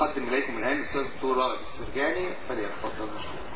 يقدم إليكم الآن الأستاذ الدكتور راغب السرجاني فليتفضل مشكور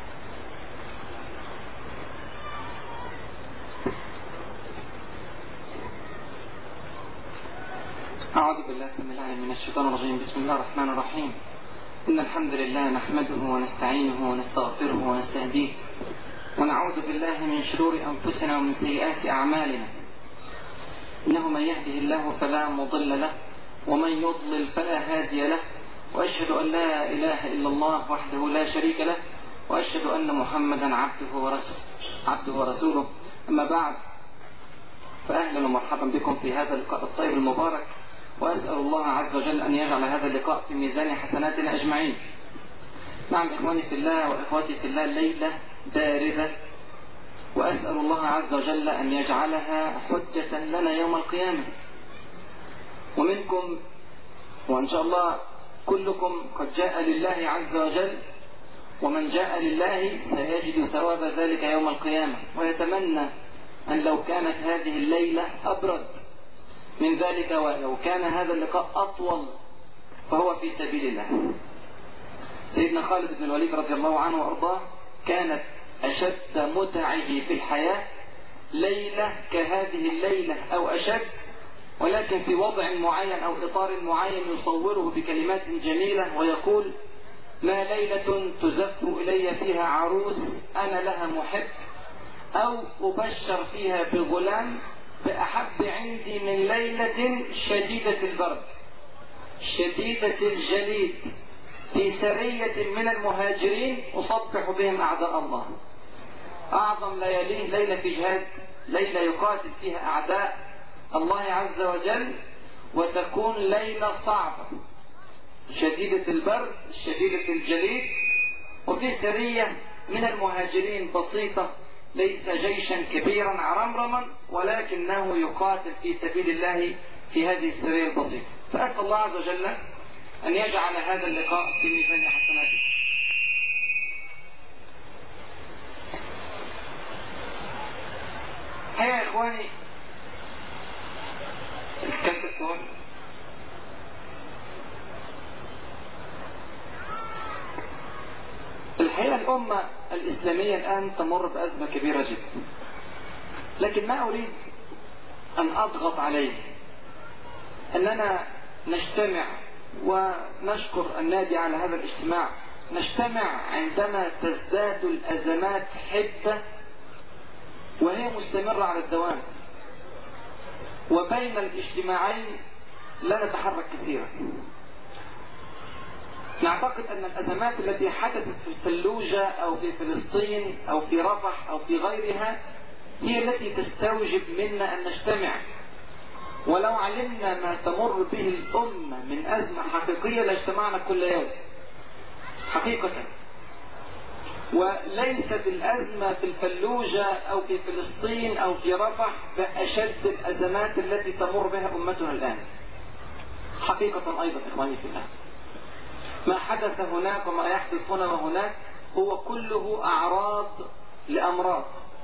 أعوذ بالله السميع العليم من الشيطان الرجيم بسم الله الرحمن الرحيم إن الحمد لله نحمده ونستعينه ونستغفره ونستهديه ونعوذ بالله من شرور أنفسنا ومن سيئات أعمالنا إنه من يهده الله فلا مضل له ومن يضلل فلا هادي له وأشهد أن لا إله إلا الله وحده لا شريك له وأشهد أن محمدا عبده ورسوله عبده ورسوله أما بعد فأهلا ومرحبا بكم في هذا اللقاء الطيب المبارك وأسأل الله عز وجل أن يجعل هذا اللقاء في ميزان حسناتنا أجمعين نعم إخواني في الله وإخواتي في الله ليلة باردة وأسأل الله عز وجل أن يجعلها حجة لنا يوم القيامة ومنكم وإن شاء الله كلكم قد جاء لله عز وجل ومن جاء لله سيجد ثواب ذلك يوم القيامة ويتمنى أن لو كانت هذه الليلة أبرد من ذلك ولو كان هذا اللقاء أطول فهو في سبيل الله سيدنا خالد بن الوليد رضي الله عنه وأرضاه كانت أشد متعه في الحياة ليلة كهذه الليلة أو أشد ولكن في وضع معين أو إطار معين يصوره بكلمات جميلة ويقول ما ليلة تزف إلي فيها عروس أنا لها محب أو أبشر فيها بغلام فأحب عندي من ليلة شديدة البرد شديدة الجليد في سرية من المهاجرين أصبح بهم أعداء الله أعظم لياليه ليلة في جهاد ليلة يقاتل فيها أعداء الله عز وجل وتكون ليلة صعبة شديدة البرد شديدة الجليد وفي سرية من المهاجرين بسيطة ليس جيشا كبيرا عرمرما ولكنه يقاتل في سبيل الله في هذه السرية البسيطة فأسأل الله عز وجل أن يجعل هذا اللقاء في ميزان حسناته هيا يا إخواني الكاسة هون الحقيقة الأمة الإسلامية الآن تمر بأزمة كبيرة جدا لكن ما أريد أن أضغط عليه أننا نجتمع ونشكر النادي على هذا الاجتماع نجتمع عندما تزداد الأزمات حدة وهي مستمرة على الدوام وبين الاجتماعين لا نتحرك كثيرا نعتقد أن الأزمات التي حدثت في الفلوجة أو في فلسطين أو في رفح أو في غيرها هي التي تستوجب منا أن نجتمع ولو علمنا ما تمر به الأمة من أزمة حقيقية لاجتمعنا كل يوم حقيقة وليست الأزمة في الفلوجة أو في فلسطين أو في رفح بأشد الأزمات التي تمر بها أمتنا الآن حقيقة أيضا إخواني في الله ما حدث هناك وما يحدث هنا وهناك هو كله أعراض لأمراض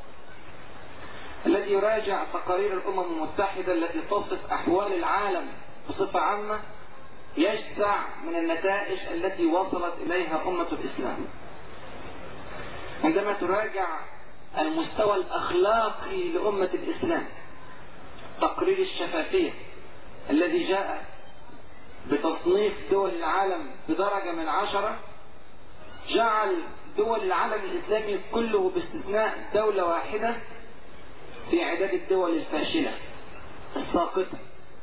الذي يراجع تقارير الأمم المتحدة التي تصف أحوال العالم بصفة عامة يجزع من النتائج التي وصلت إليها أمة الإسلام عندما تراجع المستوى الأخلاقي لأمة الإسلام تقرير الشفافية الذي جاء بتصنيف دول العالم بدرجة من عشرة جعل دول العالم الإسلامي كله باستثناء دولة واحدة في عداد الدول الفاشلة الساقطة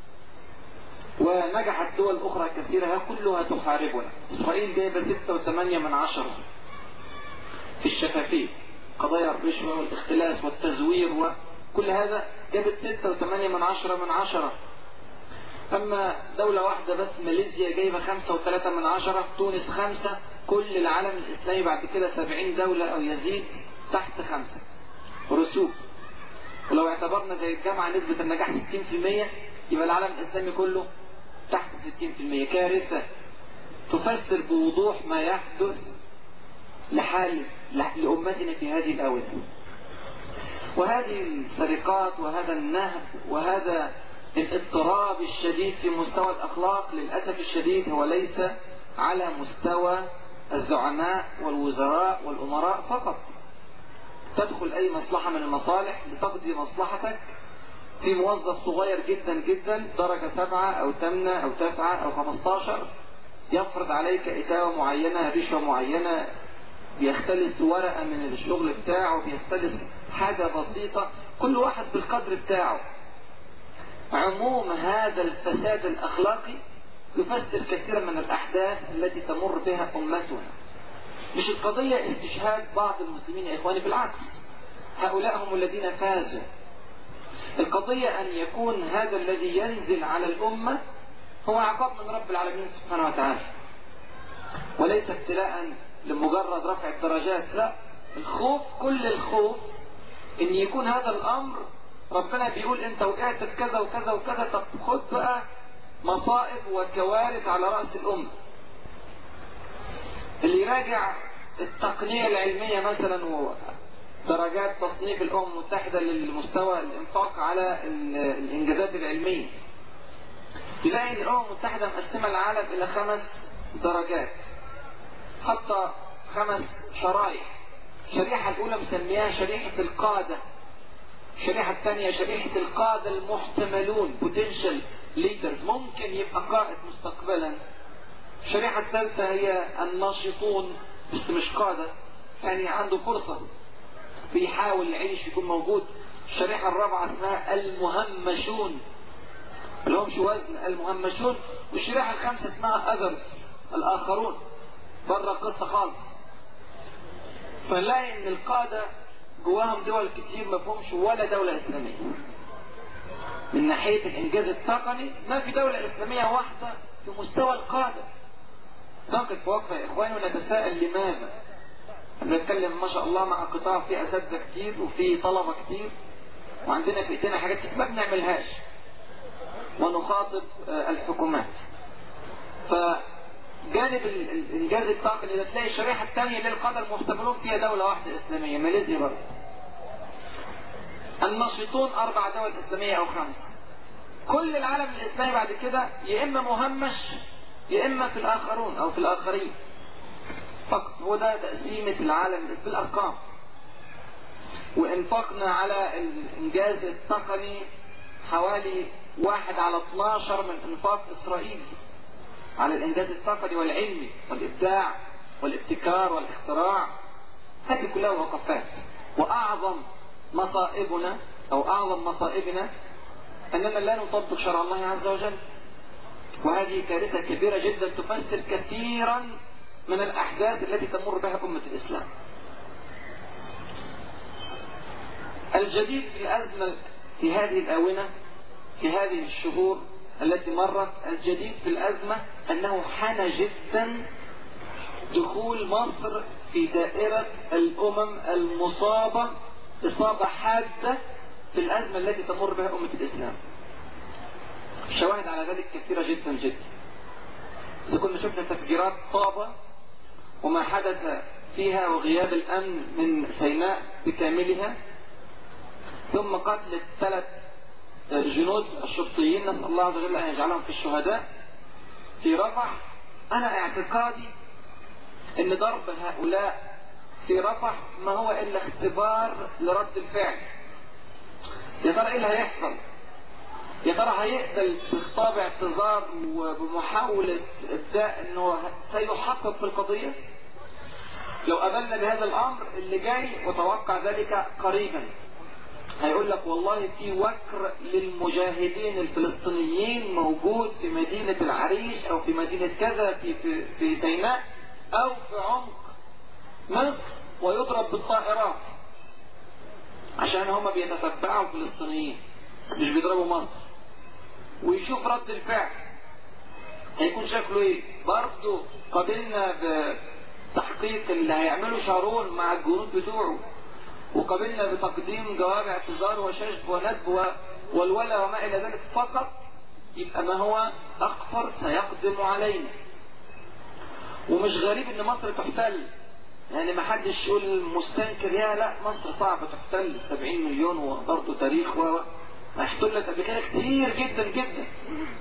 ونجحت دول أخرى كثيرة كلها تحاربنا إسرائيل جايبة ستة وثمانية من عشرة في الشفافية قضايا الرشوة والاختلاس والتزوير وكل هذا جابت ستة وثمانية من عشرة من عشرة أما دولة واحدة بس ماليزيا جايبة خمسة وثلاثة من عشرة تونس خمسة كل العالم الإسلامي بعد كده سبعين دولة أو يزيد تحت خمسة رسوب ولو اعتبرنا زي الجامعة نسبة النجاح 60% يبقى العالم الإسلامي كله تحت 60% كارثة تفسر بوضوح ما يحدث لحال لأمتنا في هذه الآونة وهذه السرقات وهذا النهب وهذا الاضطراب الشديد في مستوى الأخلاق للأسف الشديد هو ليس على مستوى الزعماء والوزراء والأمراء فقط تدخل أي مصلحة من المصالح لتقضي مصلحتك في موظف صغير جدا جدا درجة سبعة أو ثامنة أو تسعة أو خمستاشر يفرض عليك إتاوة معينة رشوة معينة بيختلس ورقة من الشغل بتاعه بيختلس حاجة بسيطة كل واحد بالقدر بتاعه عموم هذا الفساد الأخلاقي يفسر كثيرا من الأحداث التي تمر بها أمتنا مش القضية استشهاد بعض المسلمين يا إخواني بالعكس هؤلاء هم الذين فازوا القضية أن يكون هذا الذي ينزل على الأمة هو عقاب من رب العالمين سبحانه وتعالى وليس ابتلاء لمجرد رفع الدرجات لا الخوف كل الخوف ان يكون هذا الامر ربنا بيقول انت وقعت في كذا وكذا وكذا طب خد بقى مصائب وكوارث على رأس الأمة اللي يراجع التقنية العلمية مثلا ودرجات تصنيف الأمم المتحدة للمستوى الإنفاق على الإنجازات العلمية تلاقي ان الأمم المتحدة مقسمة العالم إلى خمس درجات حتى خمس شرائح الشريحة الأولى مسميها شريحة القادة الشريحة الثانية شريحة القادة المحتملون potential leaders ممكن يبقى قائد مستقبلا الشريحة الثالثة هي الناشطون بس مش قادة يعني عنده فرصة بيحاول يعيش يكون موجود الشريحة الرابعة اسمها المهمشون اللي هم شو وزن المهمشون والشريحة الخامسة اسمها others الآخرون بره القصة خالص فنلاقي ان القادة جواهم دول كتير ما فيهمش ولا دولة إسلامية من ناحية الإنجاز التقني ما في دولة إسلامية واحدة في مستوى القادة نقف وقفة يا إخواني ونتساءل لماذا بنتكلم ما شاء الله مع قطاع فيه أساتذة كتير وفي طلبة كتير وعندنا في إيدينا حاجات كتير ما بنعملهاش ونخاطب الحكومات فجانب الإنجاز التقني ده تلاقي الشريحة الثانية للقادة المحتملون فيها دولة واحدة إسلامية ماليزيا برضه الناشطون أربع دول إسلامية أو خمسة كل العالم الإسلامي بعد كده يا إما مهمش يا إما في الآخرون أو في الآخرين فقط هو ده تقسيمة العالم بالأرقام وإنفقنا على الإنجاز التقني حوالي واحد على 12 من إنفاق إسرائيل على الإنجاز التقني والعلمي والإبداع والابتكار والاختراع هذه كلها وقفات وأعظم مصائبنا أو أعظم مصائبنا أننا لا نطبق شرع الله عز وجل وهذه كارثة كبيرة جدا تفسر كثيرا من الأحداث التي تمر بها أمة الإسلام الجديد في الأزمة في هذه الآونة في هذه الشهور التي مرت الجديد في الأزمة أنه حان جدا دخول مصر في دائرة الأمم المصابة إصابة حادة في الأزمة التي تمر بها أمة الإسلام الشواهد على ذلك كثيرة جدا جدا إذا كنا شفنا تفجيرات طابة وما حدث فيها وغياب الأمن من سيناء بكاملها ثم قتل الثلاث جنود الشرطيين نسأل الله عز وجل أن يجعلهم في الشهداء في رفح أنا اعتقادي أن ضرب هؤلاء في رفح ما هو إلا اختبار لرد الفعل يا ترى إيه اللي هيحصل يا ترى هيقبل بخطاب اعتذار وبمحاولة ابداء انه سيحقق في القضية لو قبلنا بهذا الامر اللي جاي وتوقع ذلك قريبا هيقول لك والله في وكر للمجاهدين الفلسطينيين موجود في مدينة العريش او في مدينة كذا في, في, في سيناء او في عمق مصر ويضرب بالطائرات عشان هم بيتتبعوا الفلسطينيين مش بيضربوا مصر ويشوف رد الفعل هيكون شكله ايه برضه قابلنا بتحقيق اللي هيعمله شارون مع الجنود بتوعه وقابلنا بتقديم جواب اعتذار وشجب وندب والولا وما الى ذلك فقط يبقى ما هو اخطر سيقدم علينا ومش غريب ان مصر تحتل يعني ما حدش يقول مستنكر يا لا مصر صعبة تحتل 70 مليون وبرضه تاريخ و احتلت قبل كده كتير جدا جدا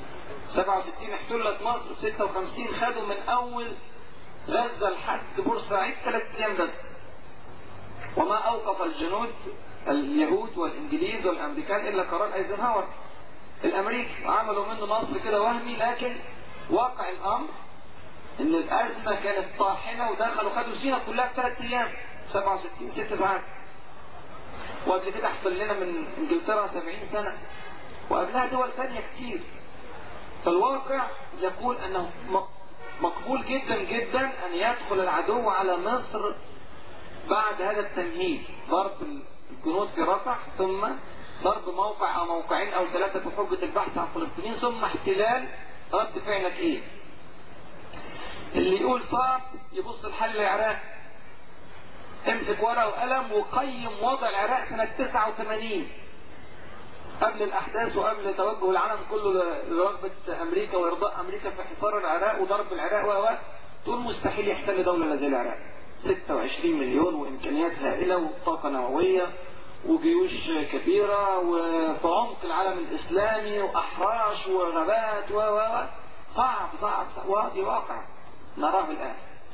67 احتلت مصر 56 خدوا من اول غزة لحد بورسعيد ثلاث ايام بس وما اوقف الجنود اليهود والانجليز والامريكان الا قرار ايزنهاور الامريكي عملوا منه نصر كده وهمي لكن واقع الامر ان الازمة كانت طاحنة ودخلوا خدوا سينا كلها في ثلاث ايام 67 ست ساعات وقبل كده حصل لنا من انجلترا 70 سنة وقبلها دول ثانية كتير فالواقع يقول انه مقبول جدا جدا ان يدخل العدو على مصر بعد هذا التمهيد ضرب الجنود في رفح ثم ضرب موقع او موقعين او ثلاثة بحجة البحث عن فلسطين ثم احتلال رد فعلك ايه اللي يقول صعب يبص لحل العراق امسك ورقة وقلم وقيم وضع العراق سنة 89 قبل الاحداث وقبل توجه العالم كله لرغبة امريكا وارضاء امريكا في حصار العراق وضرب العراق و تقول مستحيل يحتل دولة زي العراق 26 مليون وامكانيات هائلة وطاقة نووية وجيوش كبيرة وفي عمق العالم الاسلامي واحراش وغابات و و صعب صعب ودي واقع نراه الان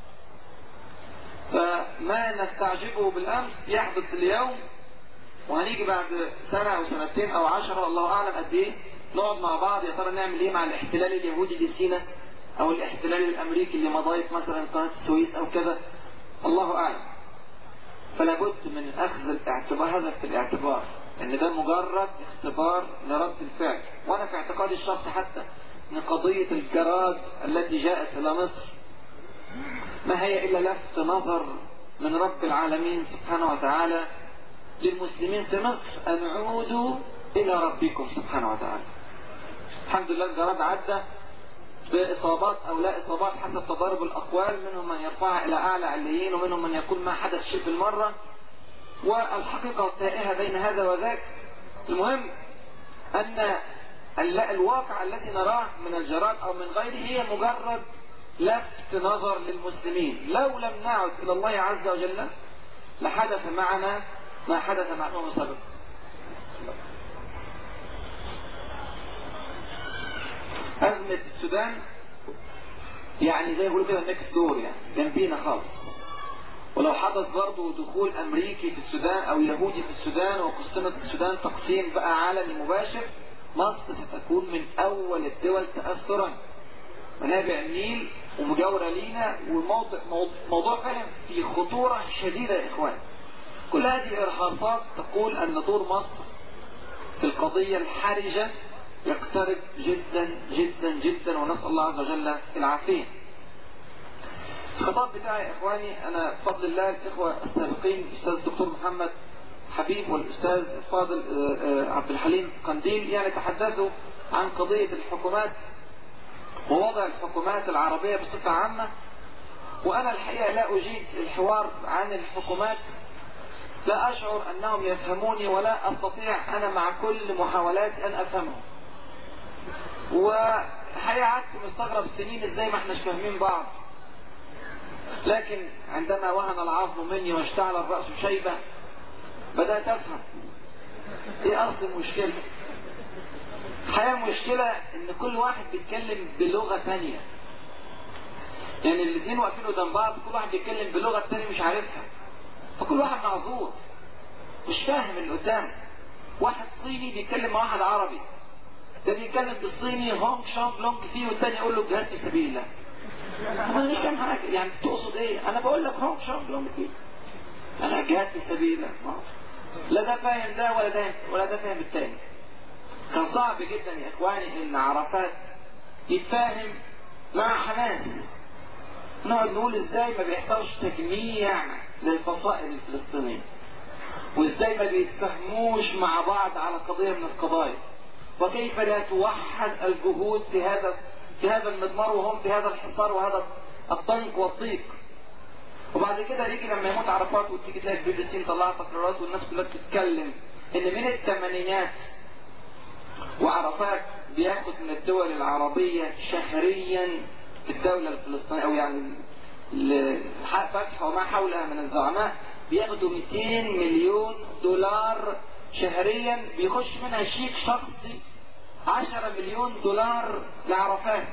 فما نستعجبه بالامس يحدث اليوم وهنيجي بعد سنة او سنتين او عشرة الله اعلم قد ايه نقعد مع بعض يا ترى نعمل ايه مع الاحتلال اليهودي لسينا او الاحتلال الامريكي اللي مضايق مثلا قناة السويس او كذا الله اعلم فلا بد من اخذ الاعتبار هذا في الاعتبار ان ده مجرد اختبار لرد الفعل وانا في اعتقادي الشخصي حتى ان قضية الجراد التي جاءت الى مصر ما هي الا لفت نظر من رب العالمين سبحانه وتعالى للمسلمين في مصر ان عودوا الى ربكم سبحانه وتعالى الحمد لله الجراد عدى بإصابات أو لا إصابات حسب تضارب الأقوال منهم من يرفعها إلى أعلى عليين ومنهم من يقول ما حدث شيء بالمرة والحقيقة تائهة بين هذا وذاك المهم أن الواقع الذي نراه من الجراد أو من غيره هي مجرد لفت نظر للمسلمين لو لم نعد إلى الله عز وجل لحدث معنا ما حدث مع الأمم السابقة أزمة السودان يعني زي ما بيقولوا كده نكست دور يعني جنبينا خالص ولو حدث برضه دخول أمريكي في السودان أو يهودي في السودان وقسمت السودان تقسيم بقى عالمي مباشر مصر ستكون من أول الدول تأثرا منابع النيل ومجاورة لينا والموضوع موضوع فعلا في خطورة شديدة يا إخوان كل هذه إرهاصات تقول أن دور مصر في القضية الحرجة يقترب جدا جدا جدا ونسأل الله عز وجل العافية الخطاب بتاعي يا إخواني أنا بفضل الله الإخوة السابقين الأستاذ الدكتور محمد حبيب والأستاذ الفاضل عبد الحليم قنديل يعني تحدثوا عن قضية الحكومات ووضع الحكومات العربية بصفة عامة وأنا الحقيقة لا أجيد الحوار عن الحكومات لا أشعر أنهم يفهموني ولا أستطيع أنا مع كل محاولاتي أن أفهمهم وحقيقة قعدت مستغرب سنين ازاي ما احناش فاهمين بعض لكن عندما وهن العظم مني واشتعل الرأس شيبة بدأت أفهم ايه أصل المشكلة الحقيقة المشكلة ان كل واحد بيتكلم بلغة ثانية يعني الاثنين واقفين قدام بعض كل واحد بيتكلم بلغة الثاني مش عارفها فكل واحد معذور مش فاهم اللي قدامه واحد صيني بيتكلم مع واحد عربي ده بيتكلم بالصيني هونج شونج لونج فيه والتاني يقول له جهاد في سبيل الله انا مش فاهم حاجه يعني تقصد ايه انا بقول لك هونج شونج لونج فيه انا جهاد في سبيل الله لا ده فاهم ده ولا ده ولا ده فاهم التاني كان صعب جدا يا اخواني ان عرفات يتفاهم مع حماس نقعد نقول ازاي ما بيحصلش تجميع للفصائل الفلسطينيه وازاي ما بيتفهموش مع بعض على قضيه من القضايا وكيف لا توحد الجهود في هذا في هذا المضمار وهم في هذا الحصار وهذا الضنك والضيق وبعد كده يجي لما يموت عرفات وتيجي تلاقي البي بي سي مطلعه تقريرات والناس كلها بتتكلم ان من الثمانينات وعرفات بياخد من الدول العربية شهريا الدولة الفلسطينية او يعني فتح وما حولها من الزعماء بياخدوا 200 مليون دولار شهريا بيخش منها شيك شخصي عشرة مليون دولار لعرفات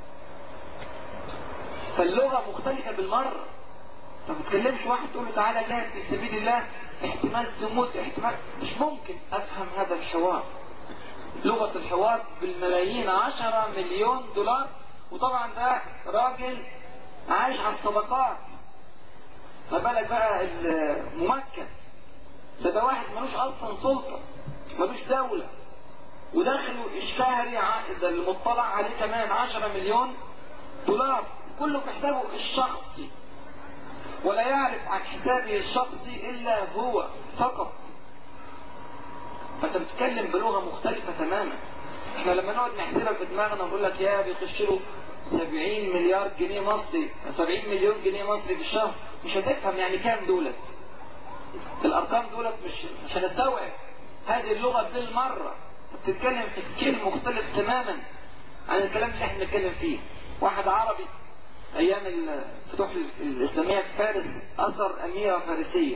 فاللغة مختلفة بالمرة ما بتكلمش واحد تقول له تعالى جاهد في سبيل الله احتمال تموت احتمال مش ممكن افهم هذا الحوار لغة الحوار بالملايين عشرة مليون دولار وطبعا ده راجل عايش على الصدقات ما بالك بقى الممكن ده ده واحد ملوش اصلا سلطة ملوش دولة ودخله الشهري ده المطلع عليه كمان عشرة مليون دولار كله في حسابه الشخصي ولا يعرف عن حسابه الشخصي الا هو فقط فانت بتتكلم بلغة مختلفة تماما احنا لما نقعد نحسبها في دماغنا ونقول لك يا بيخش له 70 مليار جنيه مصري 70 مليون جنيه مصري في الشهر مش هتفهم يعني كام دولت الارقام دولت مش مش هنستوعب هذه اللغة بالمرة بتتكلم في سكيل مختلف تماما عن الكلام اللي احنا بنتكلم فيه واحد عربي ايام الفتوح الاسلامية في فارس اثر اميرة فارسية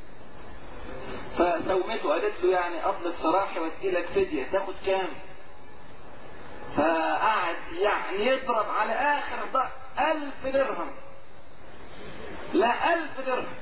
فسومته قالت له يعني اطلق سراحي واديلك فدية تاخد كام فقعد يعني يضرب على اخر ضغط الف درهم لا الف درهم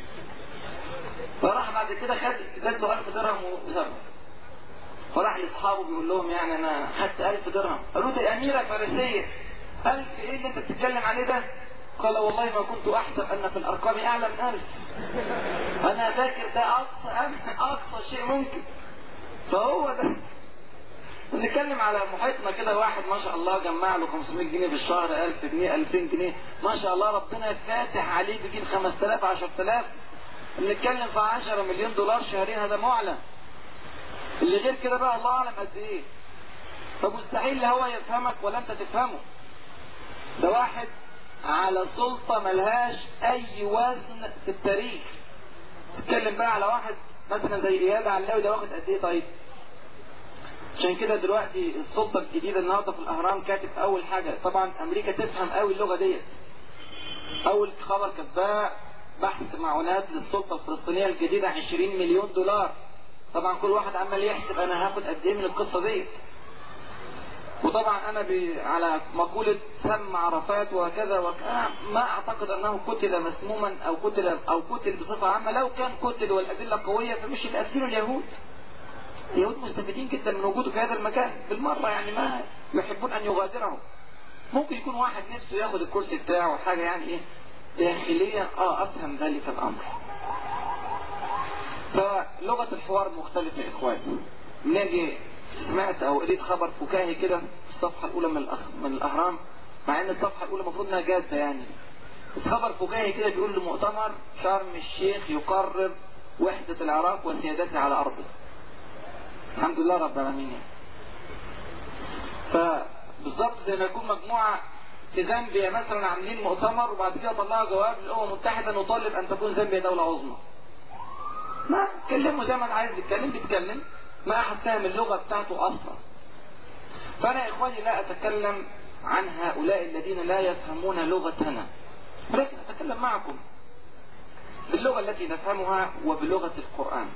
فراح بعد كده خد ادت له الف درهم وسابه فراح لاصحابه بيقول لهم يعني انا خدت الف درهم قالوا دي اميرة فارسية الف ايه اللي انت بتتكلم عليه ده قال والله ما كنت احسب ان في الارقام اعلى من الف انا فاكر ده اقصى اقصى شيء ممكن فهو ده بنتكلم على محيطنا كده واحد ما شاء الله جمع له 500 جنيه في الشهر 1000 جنيه 2000 جنيه ما شاء الله ربنا فاتح عليه بيجيب 5000 10000 بنتكلم في 10 مليون دولار شهريا هذا معلن اللي غير كده بقى الله اعلم قد ايه فمستحيل هو يفهمك ولا انت تفهمه ده واحد على سلطة ملهاش اي وزن في التاريخ تتكلم بقى على واحد مثلا زي اياد علاوي ده واخد قد ايه طيب عشان كده دلوقتي السلطة الجديدة النهارده في الاهرام كاتب اول حاجة طبعا امريكا تفهم قوي اللغة ديت اول خبر كاتباه بحث معونات للسلطة الفلسطينية الجديدة 20 مليون دولار طبعا كل واحد عمال يحسب انا هاخد قد ايه من القصة ديت وطبعا انا ب... على مقولة سم عرفات وكذا وكذا ما اعتقد انه قتل مسموما او قتل او قتل بصفة عامة لو كان قتل والادلة قوية فمش اللي قتلوا اليهود اليهود مستفيدين جدا من وجوده في هذا المكان بالمرة يعني ما يحبون ان يغادره ممكن يكون واحد نفسه ياخد الكرسي بتاعه حاجة يعني ايه داخليا اه افهم ذلك الامر فلغة الحوار مختلفة يا اخواني نجي سمعت او قريت خبر فكاهي كده في الصفحة الاولى من, الأخ... من الاهرام مع ان الصفحة الاولى المفروض انها جادة يعني بس خبر فكاهي كده بيقول لمؤتمر شرم الشيخ يقرر وحدة العراق وسيادتها على ارضه الحمد لله رب العالمين يعني. فبالظبط زي ما يكون مجموعة في زامبيا مثلا عاملين مؤتمر وبعد كده طلعوا جواب للامم المتحدة نطالب ان تكون زامبيا دولة عظمى ما تكلموا زي ما انا عايز يتكلم بيتكلم ما احد فاهم اللغة بتاعته اصلا فانا يا اخواني لا اتكلم عن هؤلاء الذين لا يفهمون لغتنا ولكن اتكلم معكم باللغة التي نفهمها وبلغة القرآن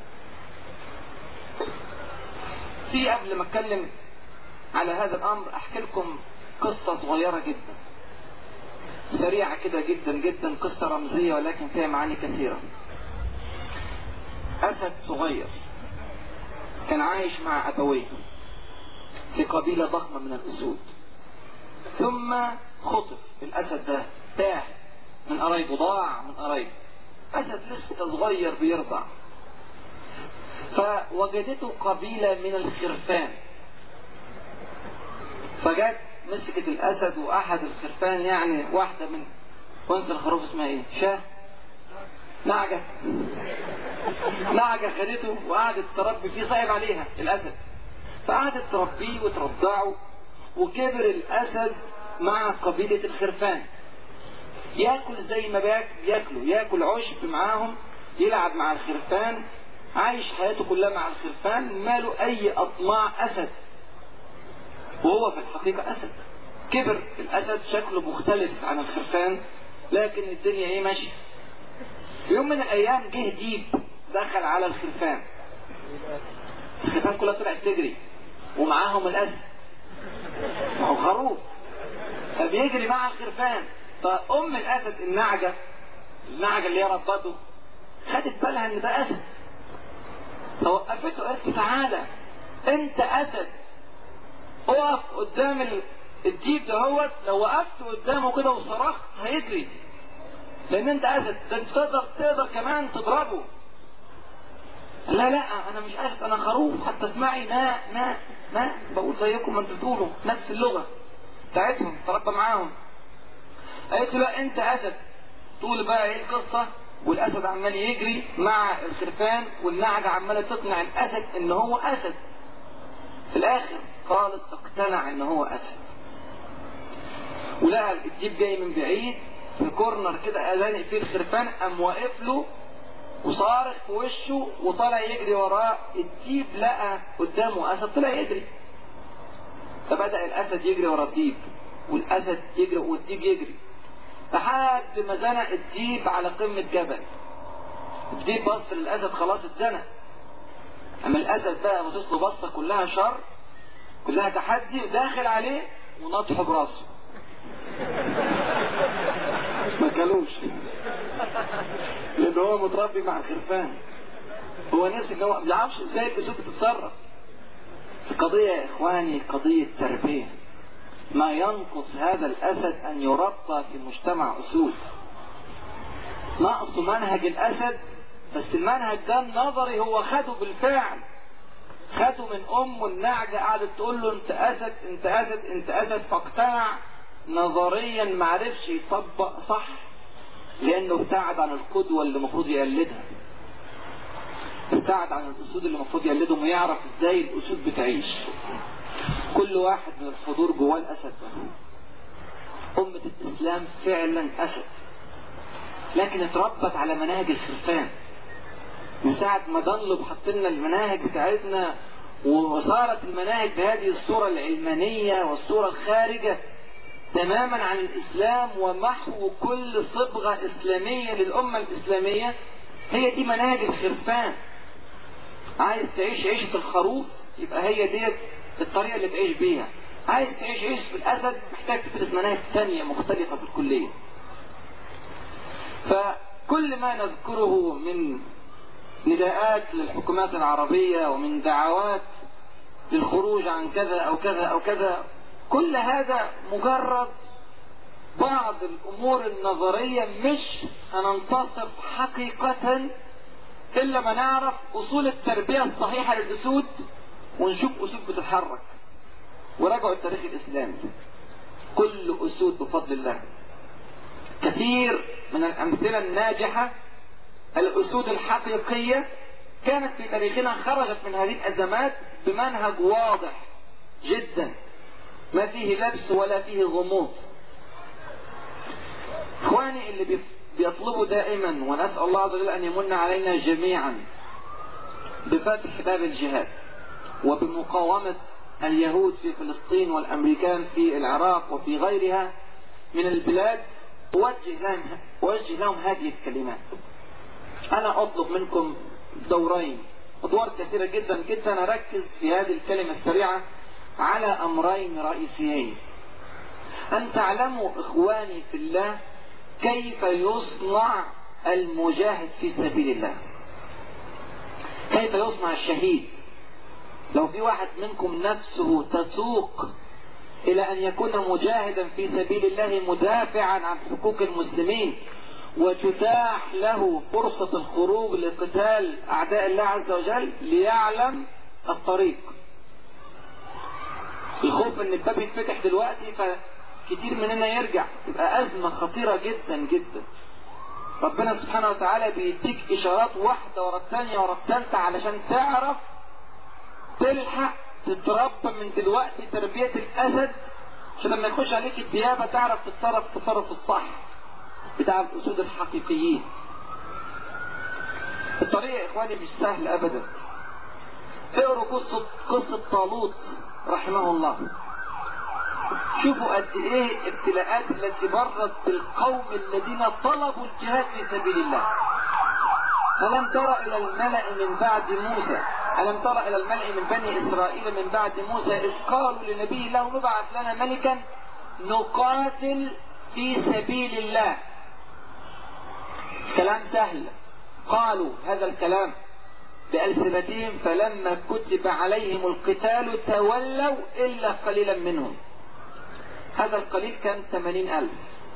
في قبل ما اتكلم على هذا الامر احكي لكم قصة صغيرة جدا سريعة كده جدا جدا قصة رمزية ولكن فيها معاني كثيرة اسد صغير كان عايش مع ابويه في قبيلة ضخمة من الاسود ثم خطف الاسد ده تاه من قرايبه ضاع من قرايبه اسد لسه صغير بيرضع فوجدته قبيلة من الخرفان فجت مسكت الاسد واحد الخرفان يعني واحدة من وانت الخروف اسمها ايه شاه نعجة نعجة خدته وقعدت تربي فيه صعب عليها الاسد فقعدت تربيه وترضعه وكبر الاسد مع قبيلة الخرفان ياكل زي ما بياكلوا ياكل عشب معاهم يلعب مع الخرفان عايش حياته كلها مع الخرفان ماله اي اطماع اسد وهو في الحقيقة اسد كبر الاسد شكله مختلف عن الخرفان لكن الدنيا ايه ماشية في يوم من الايام جه ديب دخل على الخرفان الخرفان كلها طلعت تجري ومعاهم الاسد ما هو خروف فبيجري مع الخرفان فام الاسد النعجه النعجه اللي هي ربته خدت بالها ان ده اسد فوقفته قالت له تعالى انت اسد اقف قدام ال- الديب دهوت لو وقفت قدامه كده وصرخت هيجري لان انت اسد ده انت تقدر تقدر كمان تضربه لا لا انا مش اسد انا خروف حتى اسمعي ما ما ما بقول زيكم ما انتوا بتقولوا نفس اللغه بتاعتهم تربى معاهم قالت له لا انت اسد طول بقى ايه القصه والاسد عمال يجري مع الخرفان والنعجه عماله تقنع الاسد ان هو اسد في الاخر خالص اقتنع ان هو اسد ولقى الديب جاي من بعيد في كورنر كده اذانق فيه الخرفان قام واقف له وصارخ في وشه وطالع يجري وراه الديب لقى قدامه اسد طلع يجري فبدا الاسد يجري ورا الديب والاسد يجري والديب يجري لحد ما زنق الديب على قمه جبل الديب بص للاسد خلاص اتزنق اما الاسد بقى بص له بصه كلها شر كلها تحدي وداخل عليه ونطحه براسه ما كلوش لان هو متربي مع الخرفان هو ناس ان هو ما بيعرفش ازاي الاسود بتتصرف القضية يا اخواني قضية تربية ما ينقص هذا الاسد ان يربى في مجتمع اسود نقص منهج الاسد بس المنهج ده النظري هو خده بالفعل خده من امه النعجة قعدت تقول له انت اسد انت اسد انت اسد فاقتنع نظريا معرفش يطبق صح لانه ابتعد عن القدوة اللي المفروض يقلدها ابتعد عن الاسود اللي المفروض يقلدهم ويعرف ازاي الاسود بتعيش كل واحد من الحضور جواه الاسد ده امة الاسلام فعلا اسد لكن اتربت على مناهج الخرفان من ساعة ما دنلب حط لنا المناهج بتاعتنا وصارت المناهج بهذه الصورة العلمانية والصورة الخارجة تماما عن الإسلام ومحو كل صبغة إسلامية للأمة الإسلامية هي دي مناهج الخرفان عايز تعيش عيشة الخروف يبقى هي ديت الطريقة اللي تعيش بيها عايز تعيش عيشة الأسد محتاج تدرس مناهج ثانية مختلفة في الكلية فكل ما نذكره من نداءات للحكومات العربية ومن دعوات للخروج عن كذا أو كذا أو كذا كل هذا مجرد بعض الأمور النظرية مش هننتصف حقيقة إلا ما نعرف أصول التربية الصحيحة للأسود ونشوف أسود بتتحرك وراجعوا التاريخ الإسلامي كل أسود بفضل الله كثير من الأمثلة الناجحة الأسود الحقيقية كانت في تاريخنا خرجت من هذه الأزمات بمنهج واضح جدا ما فيه لبس ولا فيه غموض اخواني اللي بيطلبوا دائما ونسأل الله عز وجل ان يمن علينا جميعا بفتح باب الجهاد وبمقاومة اليهود في فلسطين والامريكان في العراق وفي غيرها من البلاد اوجه لهم اوجه لهم هذه الكلمات انا اطلب منكم دورين ادوار كثيرة جدا جدا اركز في هذه الكلمة السريعة على امرين رئيسيين ان تعلموا اخواني في الله كيف يصنع المجاهد في سبيل الله كيف يصنع الشهيد لو في واحد منكم نفسه تسوق الى ان يكون مجاهدا في سبيل الله مدافعا عن حقوق المسلمين وتتاح له فرصة الخروج لقتال اعداء الله عز وجل ليعلم الطريق الخوف ان الباب يتفتح دلوقتي فكتير مننا يرجع تبقى ازمة خطيرة جدا جدا ربنا سبحانه وتعالى بيديك اشارات واحدة ورا الثانية ورا الثالثة علشان تعرف تلحق تتربى من دلوقتي تربية الاسد عشان لما يخش عليك الديابة تعرف تتصرف التصرف الصح بتاع الاسود الحقيقيين الطريق يا اخواني مش سهل ابدا اقروا قصة قصة طالوت رحمه الله شوفوا قد ايه الابتلاءات التي مرت بالقوم الذين طلبوا الجهاد في سبيل الله ألم تر إلى الملأ من بعد موسى ألم تر إلى الملأ من بني إسرائيل من بعد موسى إذ قالوا لنبي له ابعث لنا ملكا نقاتل في سبيل الله كلام سهل قالوا هذا الكلام بألسنتهم فلما كتب عليهم القتال تولوا إلا قليلا منهم هذا القليل كان ثمانين ألف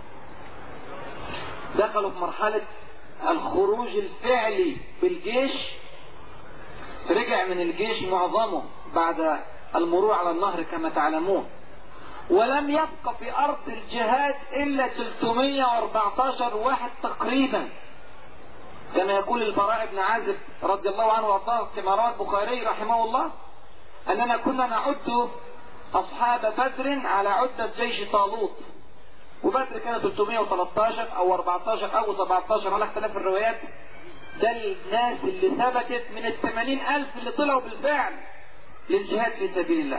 دخلوا في مرحلة الخروج الفعلي بالجيش رجع من الجيش معظمه بعد المرور على النهر كما تعلمون ولم يبق في أرض الجهاد إلا 314 واحد تقريبا كما يقول البراء بن عازب رضي الله عنه وارضاه كما روى البخاري رحمه الله أننا كنا نعد أصحاب بدر على عدة جيش طالوت وبدر كانت 313 أو 14 أو 17 على اختلاف الروايات ده الناس اللي ثبتت من الثمانين ألف اللي طلعوا بالفعل للجهاد في سبيل الله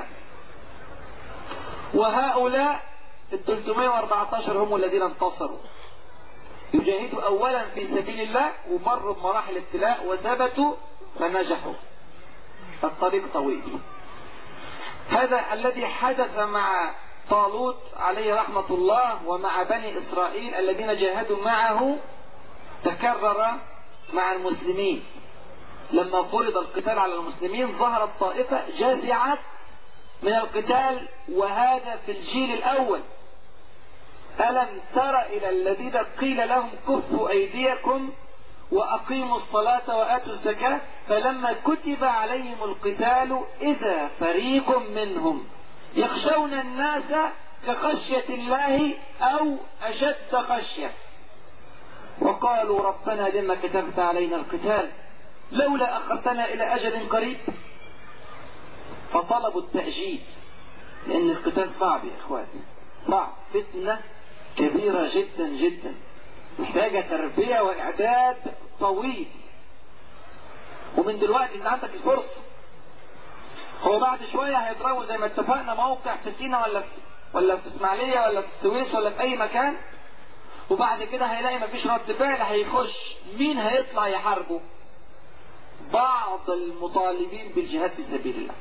وهؤلاء ال 314 هم الذين انتصروا يجاهدوا أولا في سبيل الله ومروا بمراحل ابتلاء وثبتوا فنجحوا الطريق طويل هذا الذي حدث مع طالوت عليه رحمة الله ومع بني إسرائيل الذين جاهدوا معه تكرر مع المسلمين لما فرض القتال على المسلمين ظهرت طائفة جازعت من القتال وهذا في الجيل الأول ألم تر إلى الذين قيل لهم كفوا أيديكم وأقيموا الصلاة وآتوا الزكاة فلما كتب عليهم القتال إذا فريق منهم يخشون الناس كخشية الله أو أشد خشية وقالوا ربنا لما كتبت علينا القتال لولا أخرتنا إلى أجل قريب فطلبوا التأجيل لأن القتال صعب يا إخواني صعب فتنة كبيرة جدا جدا محتاجة تربية وإعداد طويل ومن دلوقتي انت عندك الفرصة هو بعد شوية هيضربوا زي ما اتفقنا موقع في سينا ولا في ولا في اسماعيلية ولا في السويس ولا في أي مكان وبعد كده هيلاقي مفيش رد فعل هيخش مين هيطلع يحاربه؟ بعض المطالبين بالجهاد في سبيل الله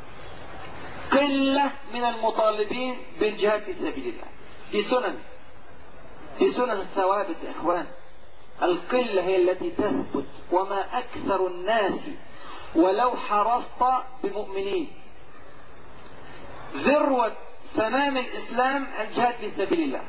قلة من المطالبين بالجهاد في سبيل الله في سنن في سنن الثوابت يا اخوان القلة هي التي تثبت وما اكثر الناس ولو حرصت بمؤمنين ذروة سنام الاسلام الجهاد في سبيل الله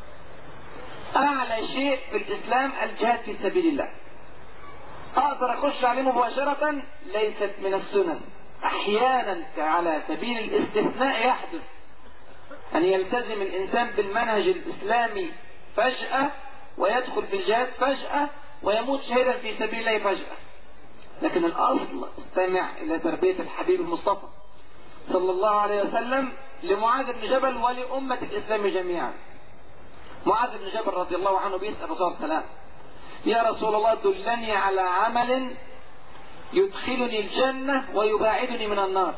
اعلى شيء في الاسلام الجهاد في سبيل الله اقدر اخش عليه مباشرة ليست من السنن احيانا على سبيل الاستثناء يحدث ان يلتزم الانسان بالمنهج الاسلامي فجأة ويدخل في الجهاد فجأة ويموت شهيدا في سبيل الله فجأة لكن الاصل استمع الى تربية الحبيب المصطفى صلى الله عليه وسلم لمعاذ بن جبل ولأمة الاسلام جميعا معاذ بن جبل رضي الله عنه بيسأل الرسول صلى الله عليه وسلم يا رسول الله دلني على عمل يدخلني الجنة ويباعدني من النار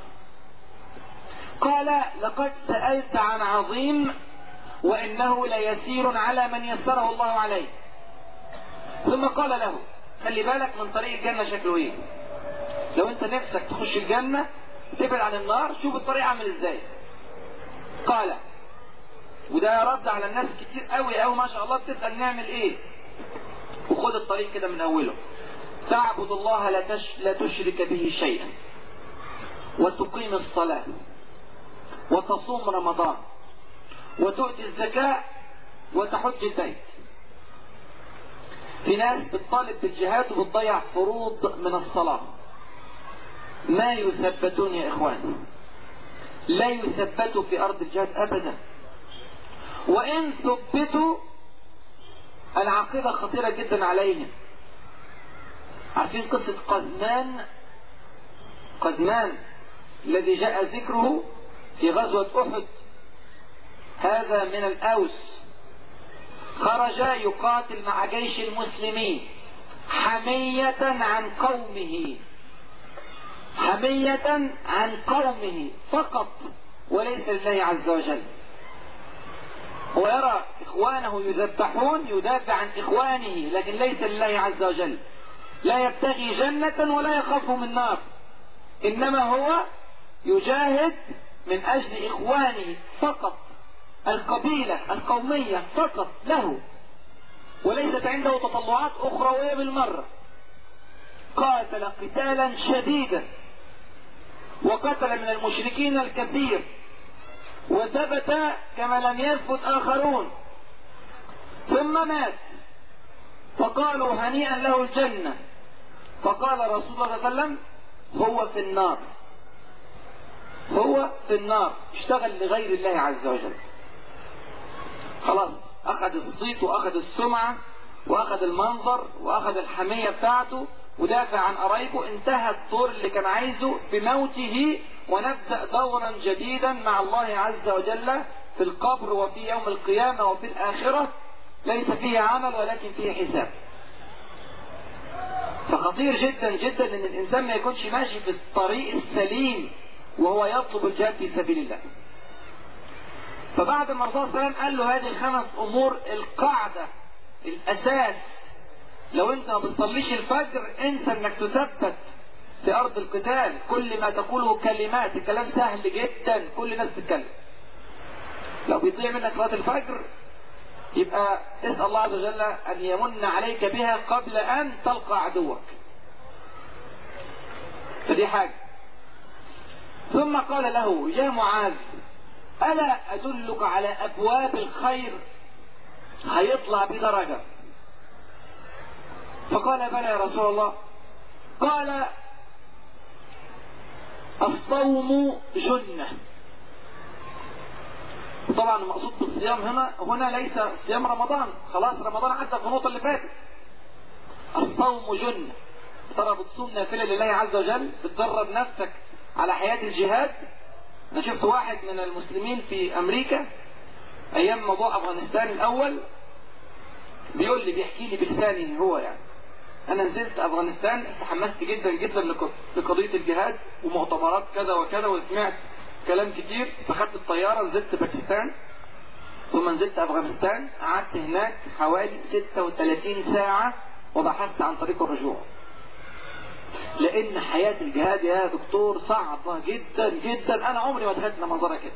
قال لقد سألت عن عظيم وإنه ليسير على من يسره الله عليه ثم قال له خلي بالك من طريق الجنة شكله ايه لو انت نفسك تخش الجنة تبعد عن النار شوف الطريق عامل ازاي قال وده رد على الناس كتير قوي قوي ما شاء الله بتسأل نعمل ايه وخد الطريق كده من اوله تعبد الله لا, تش... لا تشرك به شيئا وتقيم الصلاة وتصوم رمضان وتؤتي الزكاة وتحج البيت في ناس بتطالب بالجهاد وبتضيع فروض من الصلاة ما يثبتون يا اخوان لا يثبتوا في ارض الجهاد ابدا وان ثبتوا العقيدة خطيرة جدا عليهم عارفين قصة قزمان قزمان الذي جاء ذكره في غزوة أحد هذا من الأوس خرج يقاتل مع جيش المسلمين حمية عن قومه حمية عن قومه فقط وليس لله عز وجل ويرى إخوانه يذبحون يدافع عن إخوانه لكن ليس لله عز وجل لا يبتغي جنة ولا يخاف من نار إنما هو يجاهد من أجل إخوانه فقط القبيلة القومية فقط له وليست عنده تطلعات أخروية بالمرة قاتل قتالا شديدا وقتل من المشركين الكثير وثبت كما لم يثبت آخرون ثم مات فقالوا هنيئا له الجنة فقال رسول الله صلى الله عليه وسلم هو في النار هو في النار اشتغل لغير الله عز وجل خلاص اخذ الصيت واخذ السمعة واخذ المنظر واخذ الحمية بتاعته ودافع عن قرايبه انتهى الدور اللي كان عايزه بموته ونبدأ دورا جديدا مع الله عز وجل في القبر وفي يوم القيامة وفي الآخرة ليس فيه عمل ولكن فيه حساب فخطير جدا جدا ان الانسان ما يكونش ماشي في الطريق السليم وهو يطلب الجهاد في سبيل الله فبعد ما الرسول صلى الله عليه وسلم قال له هذه الخمس امور القاعدة الاساس لو انت ما بتصليش الفجر انسى انك تثبت في ارض القتال كل ما تقوله كلمات الكلام سهل جدا كل الناس تتكلم لو بيضيع منك صلاه الفجر يبقى اسال الله عز وجل ان يمن عليك بها قبل ان تلقى عدوك فدي حاجه ثم قال له يا معاذ الا ادلك على ابواب الخير هيطلع بدرجه فقال بلى يا رسول الله قال الصوم جنة طبعا المقصود بالصيام هنا هنا ليس صيام رمضان خلاص رمضان عدى في النقطة اللي فاتت الصوم جنة ترى بتصوم نافلة لله عز وجل بتدرب نفسك على حياة الجهاد انا شفت واحد من المسلمين في امريكا ايام موضوع افغانستان الاول بيقول لي بيحكي لي بلسانه هو يعني انا نزلت افغانستان تحمست جدا جدا لقضية الجهاد ومؤتمرات كذا وكذا وسمعت كلام كتير فخدت الطيارة نزلت باكستان ثم نزلت افغانستان قعدت هناك حوالي 36 ساعة وبحثت عن طريق الرجوع لان حياة الجهاد يا دكتور صعبة جدا جدا انا عمري ما دخلت منظرها كده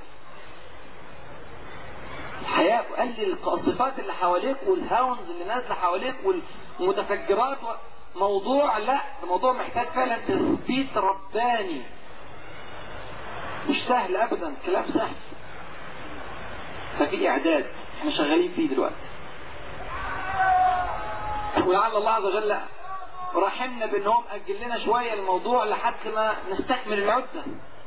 الحياة قال لي الصفات اللي حواليك والهاونز اللي نازلة حواليك والمتفجرات و... موضوع لا الموضوع محتاج فعلا تثبيت رباني مش سهل ابدا كلام سهل ففي اعداد احنا شغالين فيه دلوقتي ولعل الله عز وجل رحمنا بان هو مأجل لنا شوية الموضوع لحد ما نستكمل العدة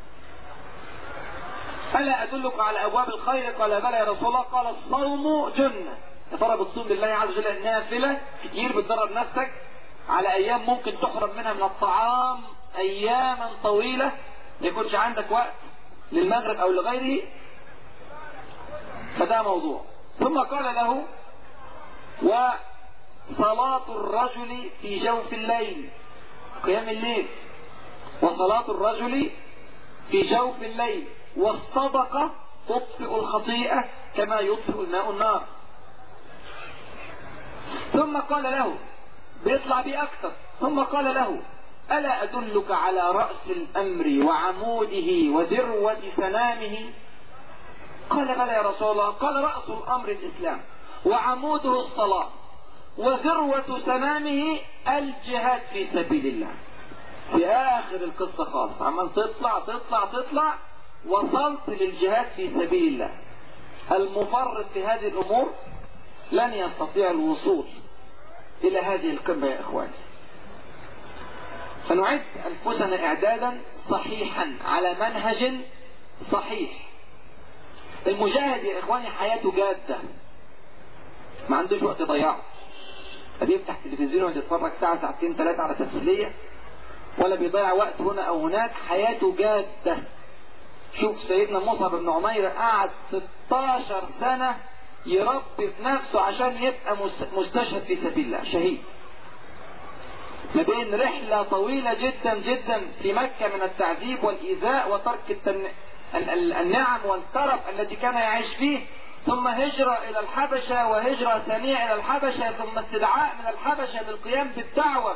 ألا أدلك على أبواب الخير قال بلى يا رسول الله قال الصوم جنة يا ترى بتصوم لله عز وجل نافلة كتير بتدرب نفسك على أيام ممكن تحرم منها من الطعام أياما طويلة ما يكونش عندك وقت للمغرب أو لغيره فده موضوع ثم قال له وصلاة الرجل في جوف الليل قيام الليل وصلاة الرجل في جوف الليل والصدقة تطفئ الخطيئة كما يطفئ الماء النار ثم قال له بيطلع بيه أكثر ثم قال له ألا أدلك على رأس الأمر وعموده وذروة سنامه قال بلى يا رسول الله قال رأس الأمر الإسلام وعموده الصلاة وذروة سنامه الجهاد في سبيل الله في آخر القصة خالص عمال تطلع تطلع تطلع وصلت للجهاد في سبيل الله المفرط في هذه الأمور لن يستطيع الوصول إلى هذه القمة يا إخواني فنعد أنفسنا إعدادا صحيحا على منهج صحيح المجاهد يا إخواني حياته جادة ما عندوش وقت يضيعه لا بيفتح تلفزيون ويتفرج ساعة ساعتين ثلاثة على تمثيلية ولا بيضيع وقت هنا أو هناك حياته جادة شوف سيدنا مصعب بن عمير قعد 16 سنة يربي في نفسه عشان يبقى مستشهد في سبيل الله شهيد ما بين رحلة طويلة جدا جدا في مكة من التعذيب والإيذاء وترك التن... النعم والترف الذي كان يعيش فيه ثم هجرة إلى الحبشة وهجرة ثانية إلى الحبشة ثم استدعاء من الحبشة للقيام بالدعوة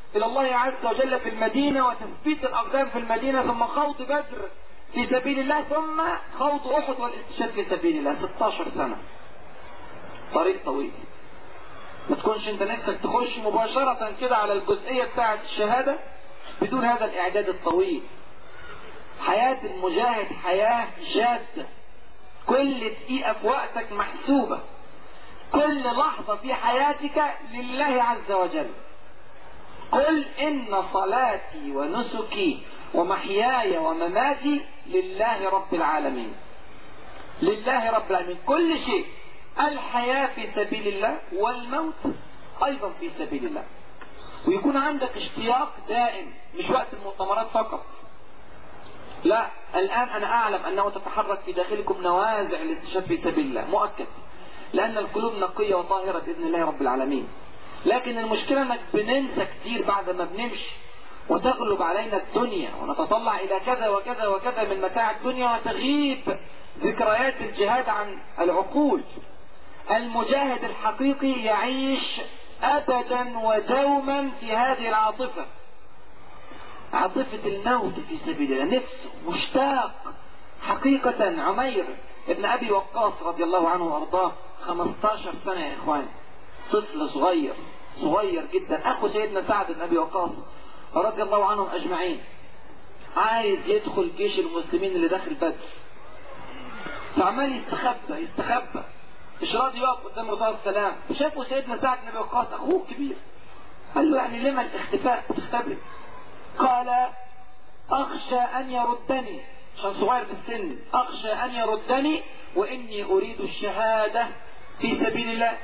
الى الله عز وجل في المدينة وتثبيت الاقدام في المدينة ثم خوض بدر في سبيل الله ثم خوض احد والاستشهاد في سبيل الله 16 سنة طريق طويل ما تكونش انت نفسك تخش مباشرة كده على الجزئية بتاعة الشهادة بدون هذا الاعداد الطويل حياة المجاهد حياة جادة كل دقيقة في وقتك محسوبة كل لحظة في حياتك لله عز وجل قل إن صلاتي ونسكي ومحياي ومماتي لله رب العالمين لله رب العالمين كل شيء الحياة في سبيل الله والموت أيضا في سبيل الله ويكون عندك اشتياق دائم مش وقت المؤتمرات فقط لا الآن أنا أعلم أنه تتحرك في داخلكم نوازع الاستشهاد في سبيل الله مؤكد لأن القلوب نقية وطاهرة بإذن الله رب العالمين لكن المشكلة أنك بننسى كتير بعد ما بنمشي وتغلب علينا الدنيا ونتطلع إلى كذا وكذا وكذا من متاع الدنيا وتغيب ذكريات الجهاد عن العقول المجاهد الحقيقي يعيش أبدا ودوما في هذه العاطفة عاطفة الموت في سبيل الله نفسه مشتاق حقيقة عمير ابن أبي وقاص رضي الله عنه وأرضاه 15 سنة يا إخوان طفل صغير صغير جدا أخو سيدنا سعد بن أبي وقاص رضي الله عنهم أجمعين عايز يدخل جيش المسلمين اللي داخل بدر فعمال يستخبى يستخبى مش راضي يقف قدام الرسول صلى الله عليه وسلم شافوا سيدنا سعد بن ابي وقاص اخوه الكبير قال له يعني لما الاختفاء تختبئ قال اخشى ان يردني عشان صغير في السن اخشى ان يردني واني اريد الشهادة في سبيل الله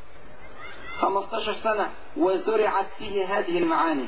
15 سنة وزرعت فيه هذه المعاني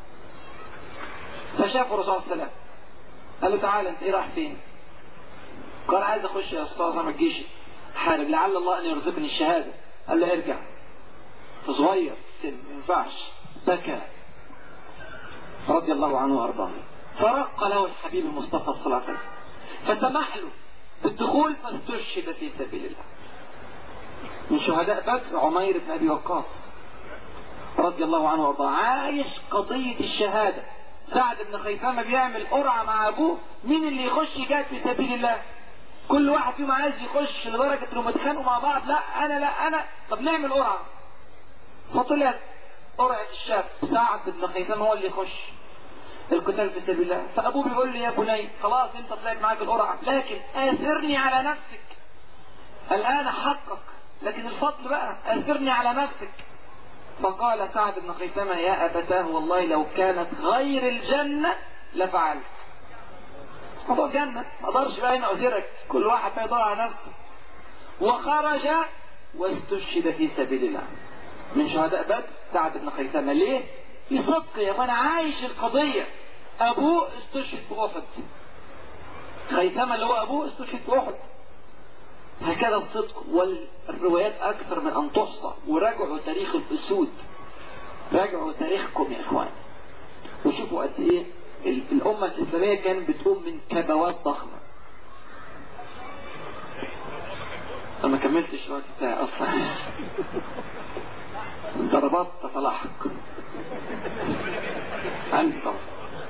فشافه الرسول صلى الله عليه وسلم قال له تعالى انت ايه رايح فين قال عايز اخش يا استاذ ما الجيش حارب لعل الله ان يرزقني الشهاده قال له ارجع صغير سن ما ينفعش بكى رضي الله عنه وارضاه فرق له الحبيب المصطفى صلى الله عليه وسلم فسمح له بالدخول فاستشهد في سبيل الله من شهداء بدر عمير بن ابي وقاص رضي الله عنه وارضاه عايش قضيه الشهاده سعد بن خيثمه بيعمل قرعه مع ابوه مين اللي يخش يجاهد في سبيل الله كل واحد فيهم عايز يخش لدرجه انهم اتخانقوا مع بعض لا انا لا انا طب نعمل قرعه فطلعت قرعه الشاب سعد بن خيثمه هو اللي يخش القتال في سبيل الله فابوه بيقول لي يا بني خلاص انت طلعت معاك القرعه لكن اثرني على نفسك الان حقك لكن الفضل بقى اثرني على نفسك فقال سعد بن خيثمة يا أبتاه والله لو كانت غير الجنة لفعلت موضوع جنة ما اقدرش بقى هنا أعذرك كل واحد ما يدور على نفسه وخرج واستشهد في سبيل الله من شهداء بدر سعد بن خيثمة ليه؟ في صدق يا اخوان عايش القضية أبوه استشهد في أحد خيثمة اللي هو أبوه استشهد في أحد هكذا الصدق والروايات أكثر من أن تحصى وراجعوا تاريخ الأسود راجعوا تاريخكم يا إخوان وشوفوا قد إيه الأمة الإسلامية كانت بتقوم من كبوات ضخمة أنا ما كملتش الوقت بتاعي أصلا ضربات تتلاحق عندي طبعا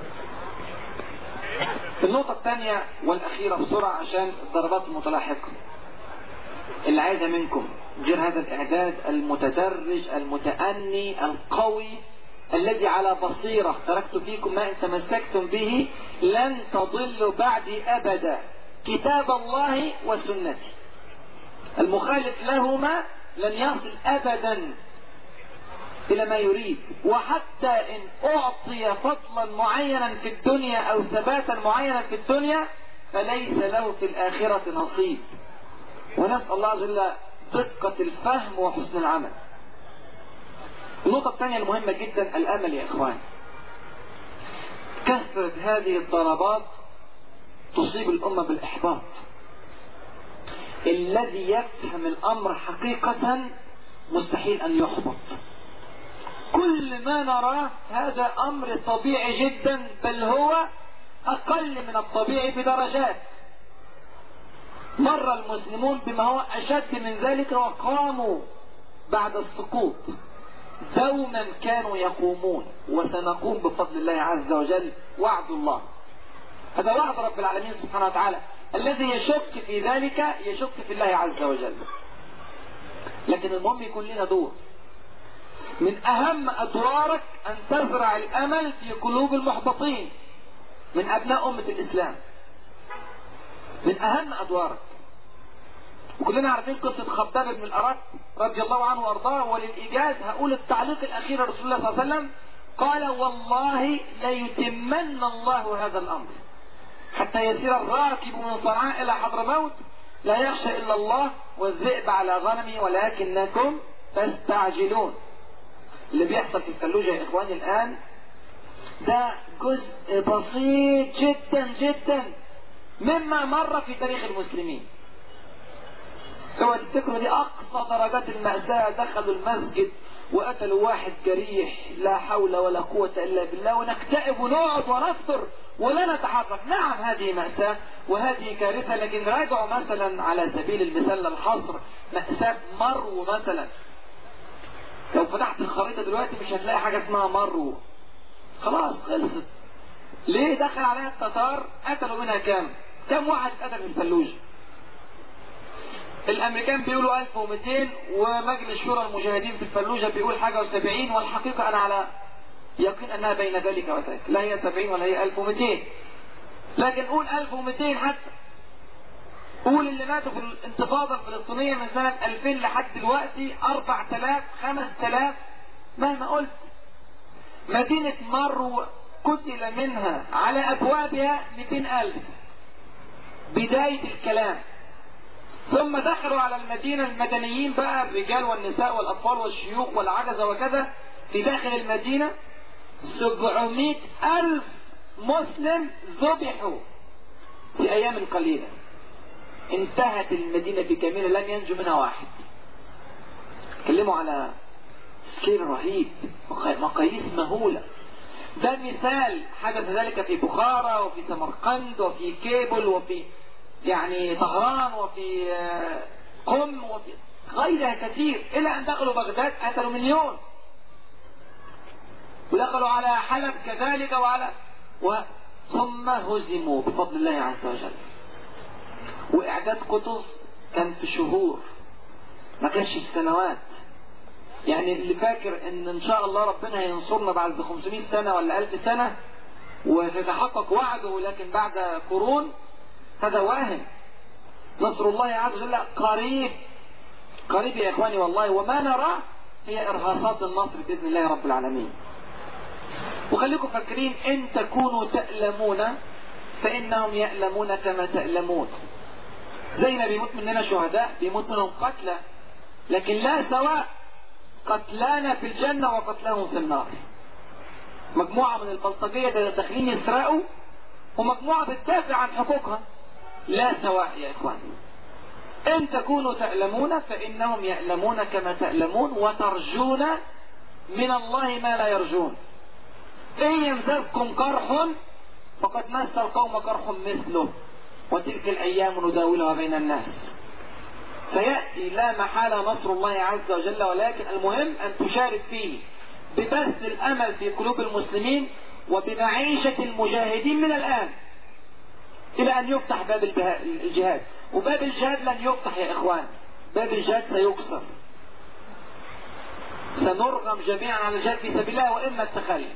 النقطة الثانية والأخيرة بسرعة عشان الضربات المتلاحقة اللي عايزة منكم غير هذا الإعداد المتدرج المتأني القوي الذي على بصيرة تركت فيكم ما إن تمسكتم به لن تضلوا بعدي أبدا كتاب الله وسنتي المخالف لهما لن يصل أبدا إلى ما يريد وحتى إن أعطي فضلا معينا في الدنيا أو ثباتا معينا في الدنيا فليس له في الآخرة نصيب ونسأل الله عز وجل دقة الفهم وحسن العمل النقطة الثانية المهمة جدا الأمل يا إخوان كثرة هذه الضربات تصيب الأمة بالإحباط الذي يفهم الأمر حقيقة مستحيل أن يحبط كل ما نراه هذا أمر طبيعي جدا بل هو أقل من الطبيعي بدرجات مر المسلمون بما هو أشد من ذلك وقاموا بعد السقوط دوما كانوا يقومون وسنقوم بفضل الله عز وجل وعد الله هذا وعد رب العالمين سبحانه وتعالى الذي يشك في ذلك يشك في الله عز وجل لكن المهم يكون لنا دور من اهم ادوارك ان تزرع الامل في قلوب المحبطين من ابناء امة الاسلام من اهم ادوارك وكلنا عارفين قصة خباب بن الأرت رضي الله عنه وارضاه وللإيجاز هقول التعليق الأخير لرسول الله صلى الله عليه وسلم قال والله ليتمن الله هذا الأمر حتى يسير الراكب من صنعاء إلى حضرموت لا يخشى إلا الله والذئب على غنمه ولكنكم تستعجلون اللي بيحصل في الفلوجة يا إخواني الآن ده جزء بسيط جدا جدا مما مر في تاريخ المسلمين اوعى تفتكروا دي اقصى درجات المأساة دخلوا المسجد وقتلوا واحد جريح لا حول ولا قوة الا بالله ونكتئب ونقعد ونفطر ولا نتحرك نعم هذه مأساة وهذه كارثة لكن راجعوا مثلا على سبيل المثال الحصر مأساة مرو مثلا لو فتحت الخريطة دلوقتي مش هتلاقي حاجة اسمها مرو خلاص خلصت ليه دخل عليها التتار قتلوا منها كام كم واحد اتقتل في الفلوجة الامريكان بيقولوا 1200 ومجلس شورى المجاهدين في الفلوجة بيقول حاجة و70 والحقيقة انا على يقين انها بين ذلك وذلك لا هي 70 ولا هي 1200 لكن قول 1200 حتى قول اللي ماتوا في الانتفاضة الفلسطينية من سنة 2000 لحد دلوقتي 4000 5000 مهما قلت مدينة مرو قتل منها على ابوابها 200000 بداية الكلام ثم دخلوا على المدينة المدنيين بقى الرجال والنساء والأطفال والشيوخ والعجزة وكذا في داخل المدينة سبعمائة ألف مسلم ذبحوا في أيام قليلة انتهت المدينة بكاملة لم ينجو منها واحد تكلموا على سكيل رهيب مقاييس مهولة ده مثال حدث ذلك في بخارى وفي سمرقند وفي كيبل وفي يعني طهران وفي قم وفي غيرها كثير الى ان دخلوا بغداد قتلوا مليون ودخلوا على حلب كذلك وعلى و... ثم هزموا بفضل الله عز وجل واعداد قطز كان في شهور ما كانش في سنوات يعني اللي فاكر ان ان شاء الله ربنا هينصرنا بعد 500 سنة ولا 1000 سنة وتتحقق وعده لكن بعد قرون هذا واهم نصر الله عز وجل قريب قريب يا اخواني والله وما نراه هي ارهاصات النصر باذن الله رب العالمين وخليكم فاكرين ان تكونوا تألمون فانهم يألمون كما تألمون زي ما بيموت مننا شهداء بيموت منهم قتلى لكن لا سواء قتلانا في الجنة وقتلهم في النار مجموعة من البلطجية داخلين يسرقوا ومجموعة بتدافع عن حقوقها لا سواء يا اخوان ان تكونوا تألمون فانهم يألمون كما تألمون وترجون من الله ما لا يرجون ان يمسسكم قرح فقد مس القوم قرح مثله وتلك الايام نداولها بين الناس سيأتي لا محالة نصر الله عز وجل ولكن المهم ان تشارك فيه ببث الامل في قلوب المسلمين وبمعيشة المجاهدين من الان الى ان يفتح باب الجهاد وباب الجهاد لن يفتح يا اخوان باب الجهاد سيكسر سنرغم جميعا على الجهاد في سبيل الله واما التخلي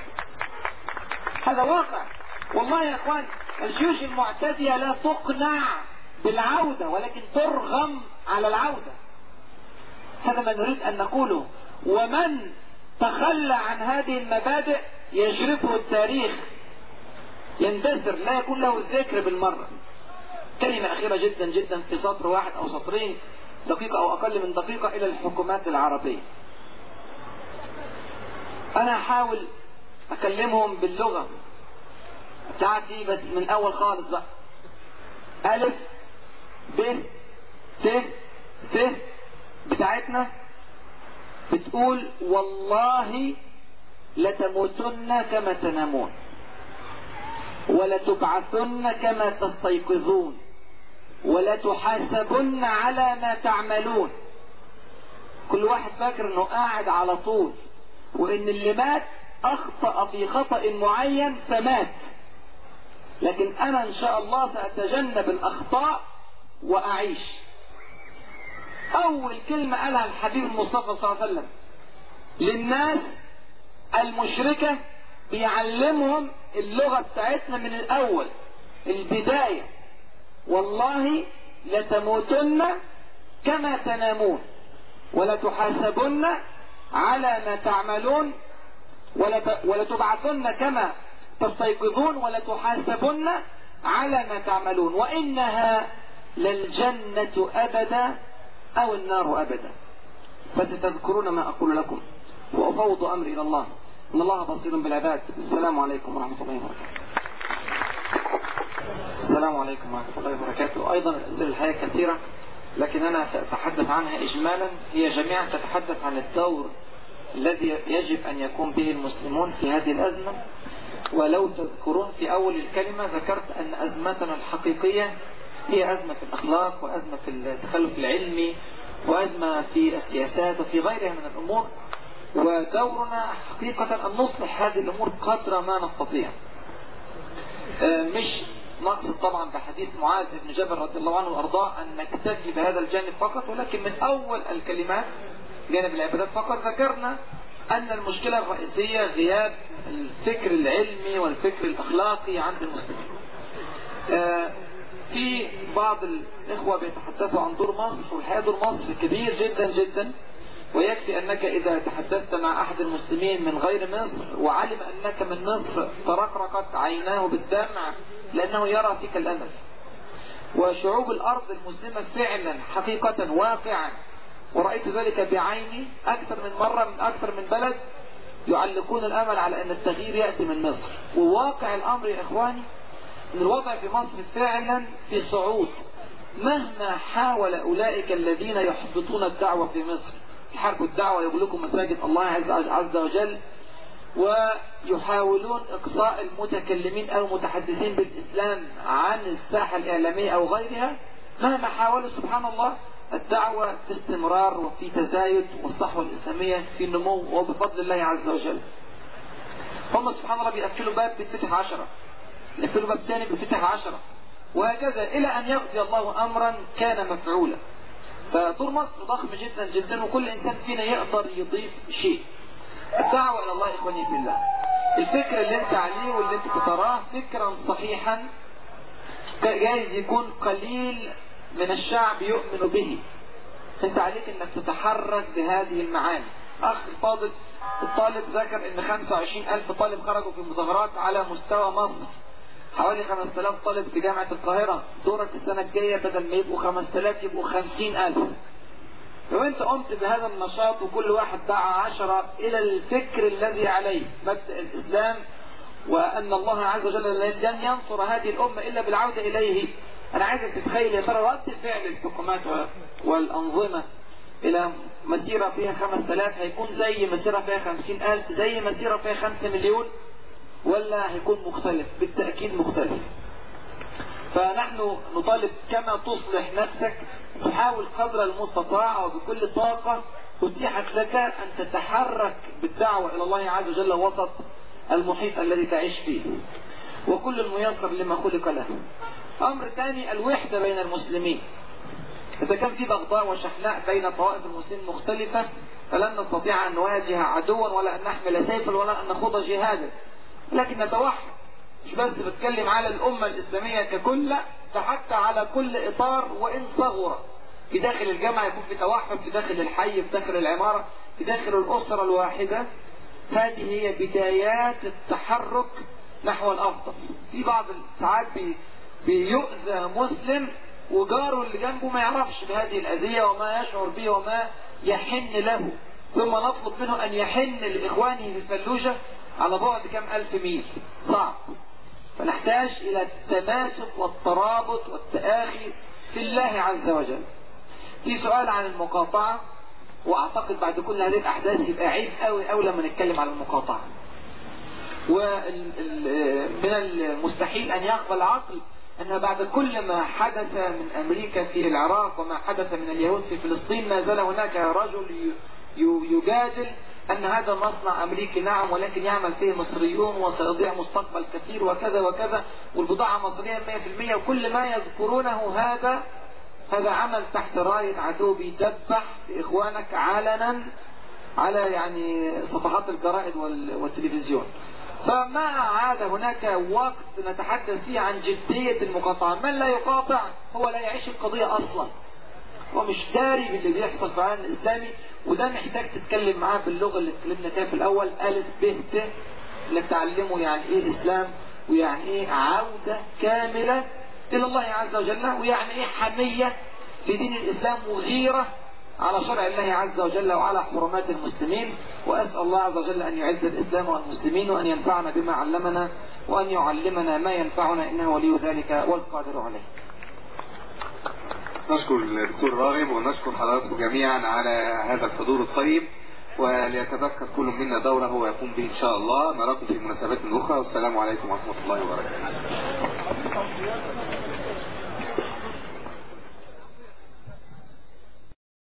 هذا واقع والله يا اخوان الجيوش المعتدية لا تقنع بالعودة ولكن ترغم على العودة هذا ما نريد ان نقوله ومن تخلى عن هذه المبادئ يجرفه التاريخ يندثر لا يكون له الذكر بالمرة كلمة أخيرة جدا جدا في سطر واحد أو سطرين دقيقة أو أقل من دقيقة إلى الحكومات العربية أنا هحاول أكلمهم باللغة بتاعتي بس من أول خالص بقى ألف ب ت ث بتاعتنا بتقول والله لتموتن كما تنامون ولتبعثن كما تستيقظون ولتحاسبن على ما تعملون كل واحد فاكر انه قاعد على طول وان اللي مات اخطأ في خطأ معين فمات لكن انا ان شاء الله ساتجنب الاخطاء واعيش اول كلمة قالها الحبيب المصطفى صلى الله عليه وسلم للناس المشركة بيعلمهم اللغة بتاعتنا من الاول البداية والله لتموتن كما تنامون ولتحاسبن على ما تعملون ولتبعثن كما تستيقظون ولتحاسبن على ما تعملون وإنها للجنة أبدا أو النار أبدا فستذكرون ما أقول لكم وأفوض أمري إلى الله إن الله بصير بالعباد السلام عليكم ورحمة الله وبركاته السلام عليكم ورحمة الله وبركاته أيضا الأسئلة الحقيقة كثيرة لكن أنا سأتحدث عنها إجمالا هي جميعا تتحدث عن الدور الذي يجب أن يكون به المسلمون في هذه الأزمة ولو تذكرون في أول الكلمة ذكرت أن أزمتنا الحقيقية هي أزمة في الأخلاق وأزمة في التخلف العلمي وأزمة في السياسات وفي غيرها من الأمور ودورنا حقيقة أن نصلح هذه الأمور قدر ما نستطيع مش نقصد طبعا بحديث معاذ بن جبل رضي الله عنه وارضاه ان نكتفي بهذا الجانب فقط ولكن من اول الكلمات جانب العبادات فقط ذكرنا ان المشكلة الرئيسية غياب الفكر العلمي والفكر الاخلاقي عند المسلمين في بعض الاخوة بيتحدثوا عن دور مصر والحقيقة دور مصر كبير جدا جدا ويكفي أنك إذا تحدثت مع أحد المسلمين من غير مصر وعلم أنك من مصر ترقرقت عيناه بالدمع لأنه يرى فيك الأمل وشعوب الأرض المسلمة فعلا حقيقة واقعا ورأيت ذلك بعيني أكثر من مرة من أكثر من بلد يعلقون الأمل على أن التغيير يأتي من مصر وواقع الأمر يا إخواني أن الوضع في مصر فعلا في صعود مهما حاول أولئك الذين يحبطون الدعوة في مصر يحاربوا الدعوة يغلقوا مساجد الله عز وجل ويحاولون إقصاء المتكلمين أو المتحدثين بالإسلام عن الساحة الإعلامية أو غيرها مهما حاولوا سبحان الله الدعوة في استمرار وفي تزايد والصحوة الإسلامية في نمو وبفضل الله عز وجل هم سبحان الله بيقفلوا باب بيتفتح عشرة يقفلوا باب ثاني بيتفتح عشرة وهكذا إلى أن يقضي الله أمرا كان مفعولا فدور مصر ضخم جدا جدا وكل انسان فينا يقدر يضيف شيء الدعوة الى الله اخواني في الله الفكر اللي انت عليه واللي انت تراه فكرا صحيحا جايز يكون قليل من الشعب يؤمن به انت عليك انك تتحرك بهذه المعاني اخ الفاضل الطالب ذكر ان 25 الف طالب خرجوا في مظاهرات على مستوى مصر حوالي 5000 طالب في جامعة القاهرة دورك السنة الجاية بدل ما يبقوا 5000 يبقوا 50000 لو انت قمت بهذا النشاط وكل واحد دعا عشرة الى الفكر الذي عليه مبدأ الاسلام وان الله عز وجل لن ينصر هذه الامة الا بالعودة اليه انا عايزك تتخيل يا ترى رد فعل الحكومات والانظمة الى مسيرة فيها 5000 هيكون زي مسيرة فيها 50000 زي مسيرة فيها 5 مليون ولا هيكون مختلف بالتأكيد مختلف فنحن نطالب كما تصلح نفسك تحاول قدر المستطاع وبكل طاقة أتيحت لك أن تتحرك بالدعوة إلى الله عز وجل وسط المحيط الذي تعيش فيه وكل ميسر لما خلق له أمر ثاني الوحدة بين المسلمين إذا كان في بغضاء وشحناء بين طوائف المسلمين مختلفة فلن نستطيع أن نواجه عدوا ولا أن نحمل سيفا ولا أن نخوض جهادا لكن نتوحد مش بس بتكلم على الأمة الإسلامية ككل لا ده حتى على كل إطار وإن صغر في داخل الجامعة يكون في توحد في داخل الحي في داخل العمارة في داخل الأسرة الواحدة هذه هي بدايات التحرك نحو الأفضل في بعض الساعات بي بيؤذى مسلم وجاره اللي جنبه ما يعرفش بهذه الأذية وما يشعر به وما يحن له ثم نطلب منه أن يحن لإخوانه في الفلوجة على بعد كم ألف ميل صعب فنحتاج إلى التماسك والترابط والتآخي في الله عز وجل في سؤال عن المقاطعة وأعتقد بعد كل هذه الأحداث يبقى عيب قوي قوي لما نتكلم عن المقاطعة ومن المستحيل أن يقبل عقل أن بعد كل ما حدث من أمريكا في العراق وما حدث من اليهود في فلسطين ما زال هناك رجل يجادل أن هذا مصنع أمريكي نعم ولكن يعمل فيه مصريون وسيضيع مستقبل كثير وكذا وكذا والبضاعة مصرية 100% وكل ما يذكرونه هذا هذا عمل تحت راية عدو بيدبح إخوانك علنا على يعني صفحات الجرائد والتلفزيون فما عاد هناك وقت نتحدث فيه عن جدية المقاطعة من لا يقاطع هو لا يعيش القضية أصلا هو مش داري باللي بيحصل في العالم الإسلامي وده محتاج تتكلم معاه باللغة اللي اتكلمنا فيها في الأول ألف ب ت انك تعلمه يعني إيه إسلام ويعني إيه عودة كاملة إلى الله عز وجل ويعني إيه حمية في دين الإسلام وغيرة على شرع الله عز وجل وعلى حرمات المسلمين وأسأل الله عز وجل أن يعز الإسلام والمسلمين وأن ينفعنا بما علمنا وأن يعلمنا ما ينفعنا إنه ولي ذلك والقادر عليه نشكر الدكتور راغب ونشكر حضراتكم جميعا على هذا الحضور الطيب وليتذكر كل منا دوره ويقوم به ان شاء الله نراكم في مناسبات اخرى والسلام عليكم ورحمه الله وبركاته